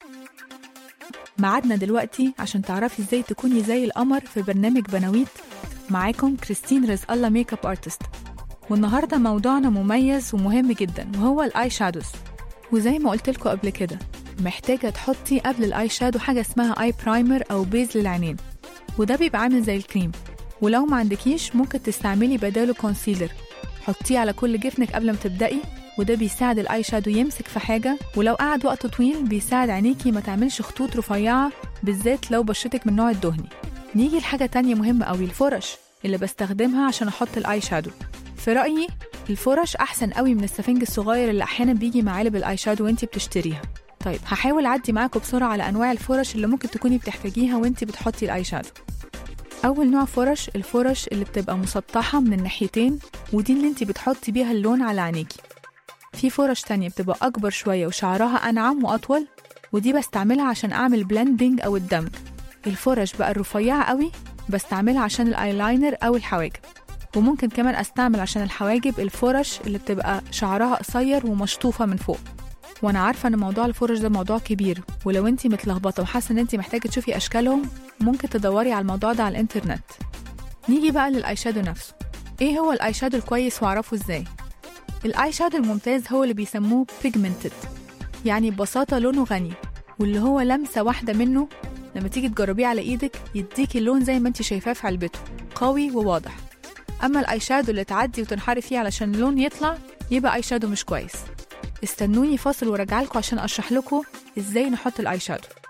ميعادنا دلوقتي عشان تعرفي ازاي تكوني زي القمر في برنامج بناويت معاكم كريستين رزق الله ميك اب ارتست والنهارده موضوعنا مميز ومهم جدا وهو الاي شادوز وزي ما قلت لكم قبل كده محتاجة تحطي قبل الاي شادو حاجة اسمها اي برايمر او بيز للعينين وده بيبقى عامل زي الكريم ولو ما عندكيش ممكن تستعملي بداله كونسيلر حطيه على كل جفنك قبل ما تبدأي وده بيساعد الاي شادو يمسك في حاجة ولو قعد وقت طويل بيساعد عينيكي ما تعملش خطوط رفيعة بالذات لو بشرتك من النوع الدهني نيجي لحاجة تانية مهمة قوي الفرش اللي بستخدمها عشان احط الاي شادو في رأيي الفرش أحسن قوي من السفنج الصغير اللي أحيانا بيجي مع علب الآي شادو وانتي بتشتريها طيب هحاول أعدي معاكم بسرعة على أنواع الفرش اللي ممكن تكوني بتحتاجيها وانتي بتحطي الآي شادو أول نوع فرش الفرش اللي بتبقى مسطحة من الناحيتين ودي اللي انتي بتحطي بيها اللون على عينيكي في فرش تانية بتبقى أكبر شوية وشعرها أنعم وأطول ودي بستعملها عشان أعمل بلندنج أو الدمج الفرش بقى الرفيعة قوي بستعملها عشان الأيلاينر أو الحواجب وممكن كمان استعمل عشان الحواجب الفرش اللي بتبقى شعرها قصير ومشطوفه من فوق وانا عارفه ان موضوع الفرش ده موضوع كبير ولو انت متلخبطه وحاسه ان انت محتاجه تشوفي اشكالهم ممكن تدوري على الموضوع ده على الانترنت نيجي بقى للاي شادو نفسه ايه هو الاي شادو الكويس واعرفه ازاي الاي شادو الممتاز هو اللي بيسموه بيجمنتد يعني ببساطه لونه غني واللي هو لمسه واحده منه لما تيجي تجربيه على ايدك يديكي اللون زي ما انت شايفاه في علبته قوي وواضح اما الاي شادو اللي تعدي وتنحري فيه علشان اللون يطلع يبقى اي شادو مش كويس استنوني فاصل وراجع لكم عشان اشرح لكم ازاي نحط الاي شادو